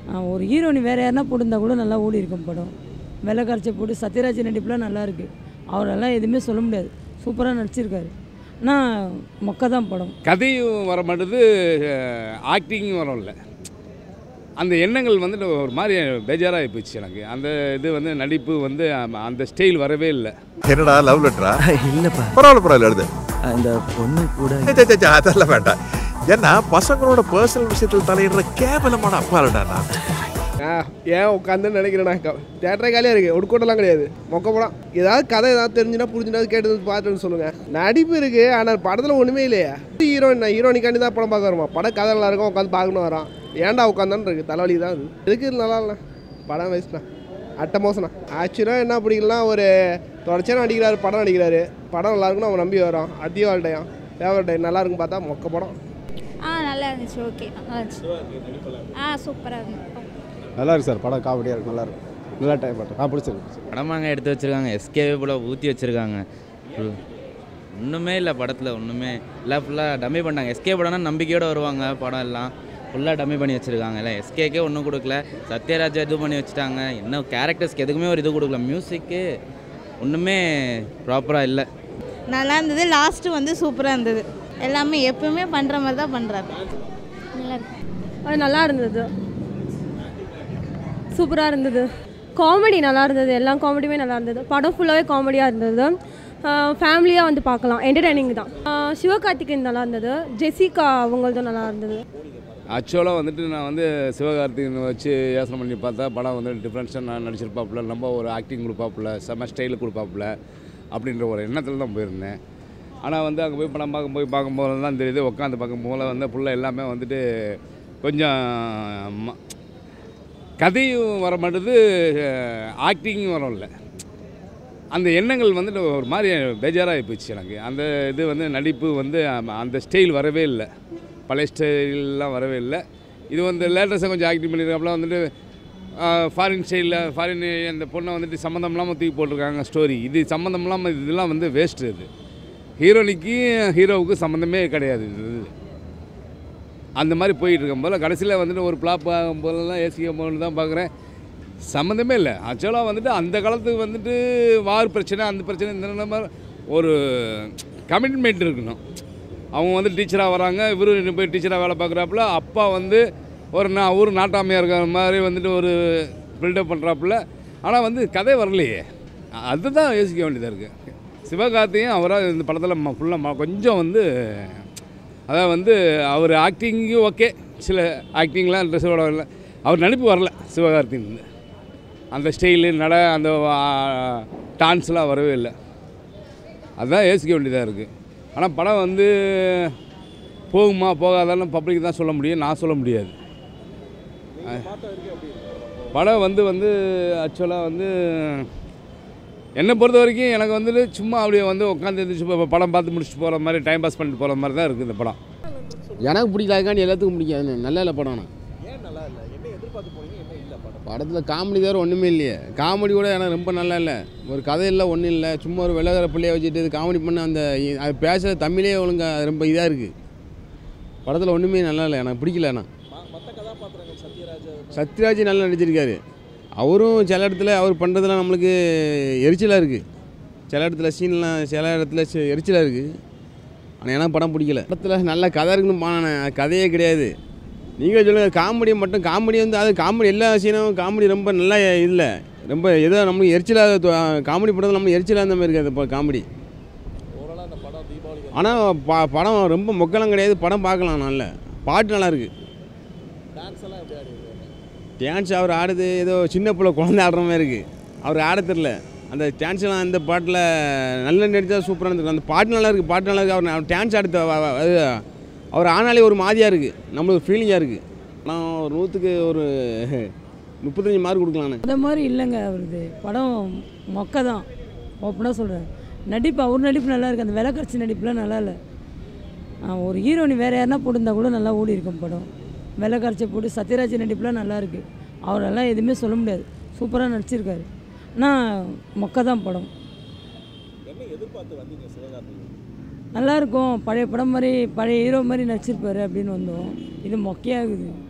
ஆ, ஒரு ஹீரோனி வேறு யாருன்னா போட்டிருந்தா கூட நல்லா ஓடி இருக்கும் படம் வெள்ளை காய்ச்சல் போட்டு சத்யராஜ் நடிப்புலாம் நல்லா இருக்கு அவரெல்லாம் எதுவுமே சொல்ல முடியாது சூப்பராக நடிச்சிருக்காரு ஆனால் மொக்க தான் படம் கதையும் வர மாட்டுது ஆக்டிங்கும் வரல அந்த எண்ணங்கள் வந்துட்டு ஒரு மாதிரி பேஜாராகி போச்சு எனக்கு அந்த இது வந்து நடிப்பு வந்து ஆமா, அந்த ஸ்டைல் வரவே இல்லை என்னடா லவ் லெட்டரா இல்லப்பா பரவாயில்ல பரவாயில்ல எழுது இந்த பொண்ணு கூட சே, சே, சே, சே, அதெல்லாம் வேண்டாம் ஏன்னா பசங்களோட பர்சனல் விஷயத்தில் தலையிடுற கேவலமான அப்பாலடா நான் ஆ ஏன் உட்காந்து நினைக்கிறேண்ணா தேட்டரே காலியாக இருக்குது ஒடுக்கோட்டெல்லாம் கிடையாது மொக்க படம் ஏதாவது கதை ஏதாவது தெரிஞ்சுனா புரிஞ்சுனா கேட்டு பார்த்துட்டு சொல்லுங்கள் நடிப்பு இருக்குது ஆனால் படத்தில் ஒன்றுமே இல்லையா ஹீரோயின் ஹீரோனிக்காண்டி தான் படம் பார்க்க வருமா படம் கதை நல்லா இருக்கும் உட்காந்து பார்க்கணும் வரான் ஏன்டா உட்காந்தான்னு இருக்குது தலைவலி தான் அது எதுக்கு நல்லா இல்லை படம் வேஸ்ட்ண்ணா அட்ட மோசண்ணா ஆக்சுவலாக என்ன பிடிக்கலாம் ஒரு தொடர்ச்சியாக நடிக்கிறாரு படம் நடிக்கிறாரு படம் நல்லா இருக்குன்னு அவன் நம்பி வரான் அதிக வாழ்டையான் ஃபேவரட் நல்லா இருக்கும் பார்த்தா மொக்க படம் ஆ நல்லா இருந்துச்சு ஓகே நல்லா இருந்துச்சு ஆ சூப்பராக இருந்துச்சு நல்லா இருக்கு சார் படம் காமெடியாக இருக்கு நல்லா இருக்கு நல்லா டைம் பட்டம் ஆ பிடிச்சிருக்கு படமாங்க எடுத்து வச்சிருக்காங்க எஸ்கேவே போல ஊற்றி வச்சிருக்காங்க ஃபுல் ஒன்றுமே இல்லை படத்தில் ஒன்றுமே எல்லாம் ஃபுல்லாக டம்மி பண்ணாங்க எஸ்கே படம்னா நம்பிக்கையோடு வருவாங்க படம் எல்லாம் ஃபுல்லாக டம்மி பண்ணி வச்சுருக்காங்க இல்லை எஸ்கேக்கே ஒன்றும் கொடுக்கல சத்யராஜா இது பண்ணி வச்சுட்டாங்க என்ன கேரக்டர்ஸ்க்கு எதுக்குமே ஒரு இது கொடுக்கல மியூசிக்கு ஒன்றுமே ப்ராப்பராக இல்லை நல்லா இருந்தது லாஸ்ட்டு வந்து சூப்பராக இருந்தது எல்லாமே எப்பவுமே பண்ணுற மாதிரி தான் பண்ணுறாரு நல்லா இருக்கு அது நல்லா இருந்தது சூப்பராக இருந்தது காமெடி நல்லா இருந்தது எல்லா காமெடியுமே நல்லா இருந்தது படம் ஃபுல்லாகவே காமெடியாக இருந்தது ஃபேமிலியாக வந்து பார்க்கலாம் என்டர்டைனிங் தான் ஆஹ் சிவகார்த்திகேயன் நல்லா இருந்தது ஜெசிகா அவங்களதும் நல்லா இருந்தது ஆக்சுவலாக வந்துட்டு நான் வந்து சிவகார்த்திகேயனை வச்சு யோசனை பண்ணி பார்த்தா படம் வந்து டிஃப்ரென்ஸாக நான் நடிச்சிருப்பாப்புல நம்ம ஒரு ஆக்டிங் கொடுப்பாப்புல செம்ம ஸ்டைலு கொடுப்பாப்புல அப்படின்ற ஒரு எண்ணத்தில் தான் போயிருந்தேன் ஆனால் வந்து அங்கே போய் படம் பார்க்க போய் பார்க்கும்போது தான் தெரியுது உட்காந்து பார்க்கும்போது வந்து ஃபுல்லாக எல்லாமே வந்துட்டு கொஞ்சம் ம- கதையும் வர மாட்டுது ஆக்டிங்கும் வரல அந்த எண்ணங்கள் வந்துட்டு ஒரு மாதிரி பேஜாராகி போச்சு எனக்கு அந்த இது வந்து நடிப்பு வந்து ஆமா, அந்த ஸ்டைல் வரவே இல்லை பழைய ஸ்டைல்லாம் வரவே இல்லை இது வந்து லேட்டஸ்ட்டாக கொஞ்சம் ஆக்டிங் பண்ணியிருக்காப்புல வந்துட்டு ஃபாரின் ஸ்டைலில் ஃபாரின் அந்த பொண்ணை வந்துட்டு சம்மந்தம் இல்லாமல் தூக்கி போட்டிருக்காங்க ஸ்டோரி இது சம்மந்தம் இல்லாமல் இதெல்லாம் வந்து வேஸ்ட்டு இது ஹீரோனிக்கு ஹீரோவுக்கு சம்மந்தமே கிடையாது இது அந்த மாதிரி போயிட்டு இருக்கும் போல கடைசியில் வந்துட்டு ஒரு ஃப்ளாப் ஆகும் போதெல்லாம் ஏசிக்கும் போது தான் பார்க்குறேன் சம்மந்தமே இல்லை ஆக்சுவலாக வந்துட்டு அந்த காலத்துக்கு வந்துட்டு வார் பிரச்சனை அந்த பிரச்சனை இந்த மாதிரி ஒரு கமிட்மெண்ட் இருக்கணும் அவங்க வந்து டீச்சராக வராங்க இவரு போய் டீச்சராக வேலை பார்க்குறாப்புல அப்பா வந்து ஒரு நான் ஊர் நாட்டாமையாக இருக்கிற மாதிரி வந்துட்டு ஒரு பில்டப் பண்ணுறாப்புல ஆனால் வந்து கதை வரலையே அதுதான் யோசிக்க வேண்டியதாக இருக்குது சிவகார்த்தியும் அவராக இந்த படத்தில் ஃபுல்லாக கொஞ்சம் வந்து அதான் வந்து அவர் ஆக்டிங்கும் ஓகே சில ஆக்டிங்லாம் ட்ரெஸ்ஸோட வரல அவர் நடிப்பு வரல சிவகார்த்தின்னு அந்த ஸ்டைலு நட அந்த டான்ஸ்லாம் வரவே இல்லை அதுதான் யோசிக்க வேண்டியதாக இருக்குது ஆனால் படம் வந்து போகுமா போகாதான்னு பப்ளிக் தான் சொல்ல முடியும் நான் சொல்ல முடியாது படம் வந்து வந்து ஆக்சுவலாக வந்து என்னை பொறுத்த வரைக்கும் எனக்கு வந்துட்டு சும்மா அப்படியே வந்து உட்காந்து எழுந்திரிச்சு ப- படம் பார்த்து முடிச்சுட்டு போகிற மாதிரி டைம் பாஸ் பண்ணிட்டு போகிற மாதிரி தான் இருக்குது இந்த படம் எனக்கு பிடிக்கலாக்காண்டி எல்லாத்துக்கும் பிடிக்காது நல்ல இல்லை படம் ஆனால் படத்தில் காமெடி தவிர ஒன்றுமே இல்லையே காமெடி கூட எனக்கு ரொம்ப நல்லா இல்லை ஒரு கதை இல்லை ஒன்றும் இல்லை சும்மா ஒரு வெள்ளக்கார பிள்ளைய வச்சுட்டு இது காமெடி பண்ண அந்த இ- அது பேசுகிற தமிழே ஒழுங்கா ரொம்ப இதாக இருக்குது படத்தில் ஒன்றுமே நல்லா இல்லை எனக்கு பிடிக்கல ஆனால் சத்யராஜ் நல்லா நடிச்சிருக்காரு அவரும் சில இடத்துல அவர் பண்ணுறதுலாம் நம்மளுக்கு எரிச்சலாக இருக்குது சில இடத்துல சீன்லாம் சில இடத்துல சி- எரிச்சலாக இருக்குது ஆனால் எனக்கு படம் பிடிக்கல படத்தில் நல்ல கதை இருக்குன்னு பானேன் கதையே கிடையாது நீங்கள் சொல்லுங்கள் காமெடி மட்டும் காமெடி வந்து அது காமெடி எல்லா சீனும் காமெடி ரொம்ப நல்லா இல்லை ரொம்ப ஏதோ நம்மளுக்கு எரிச்சலாக காமெடி படத்தில் நம்ம எரிச்சலாக இருந்த மாதிரி இருக்காது இப்போ காமெடி ஆனால் ப படம் ரொம்ப மொக்கலாம் கிடையாது படம் பார்க்கலாம் நல்ல பாட்டு நல்லா இருக்கு டான்ஸ் அவர் ஆடுது ஏதோ சின்ன பிள்ளை குழந்தை ஆடுற மாதிரி இருக்குது அவர் ஆட தெரில அந்த டான்ஸ்லாம் அந்த பாட்டில் நல்ல நடித்தா சூப்பராக இருந்திருக்கு அந்த பாட்டு நல்லா இருக்குது பாட்டு நல்லா இருக்குது அவர் டான்ஸ் ஆடுத்த வ- வ- அது அவர் ஆனாலே ஒரு மாதிரியாக இருக்குது நம்மளுக்கு ஃபீலிங்காக இருக்குது நான் ஒரு நூற்றுக்கு ஒரு முப்பத்தஞ்சு மார்க் கொடுக்கலாண்ணே அந்த மாதிரி இல்லைங்க அவருது படம் மொக்க தான் ஓப்பனாக சொல்கிறேன் நடிப்பு அவர் நடிப்பு நல்லா இருக்குது அந்த விலக்கரிசி நடிப்புலாம் நல்லா இல்லை ஆ, ஒரு ஹீரோனி வேறு யாருன்னா போட்டிருந்தா கூட நல்லா ஓடி இருக்கும் படம் விலக்கரிசி போட்டு சத்யராஜ் நடிப்புலாம் நல்லா இருக்குது அவரெல்லாம் எதுவுமே சொல்ல முடியாது சூப்பராக நடிச்சிருக்காரு ஆனால் மொக்க தான் படம் நல்லா இருக்கும் பழைய படம் மாதிரி பழைய ஹீரோ மாதிரி நடிச்சிருப்பாரு அப்படின்னு வந்தோம் இது மொக்கையாகுது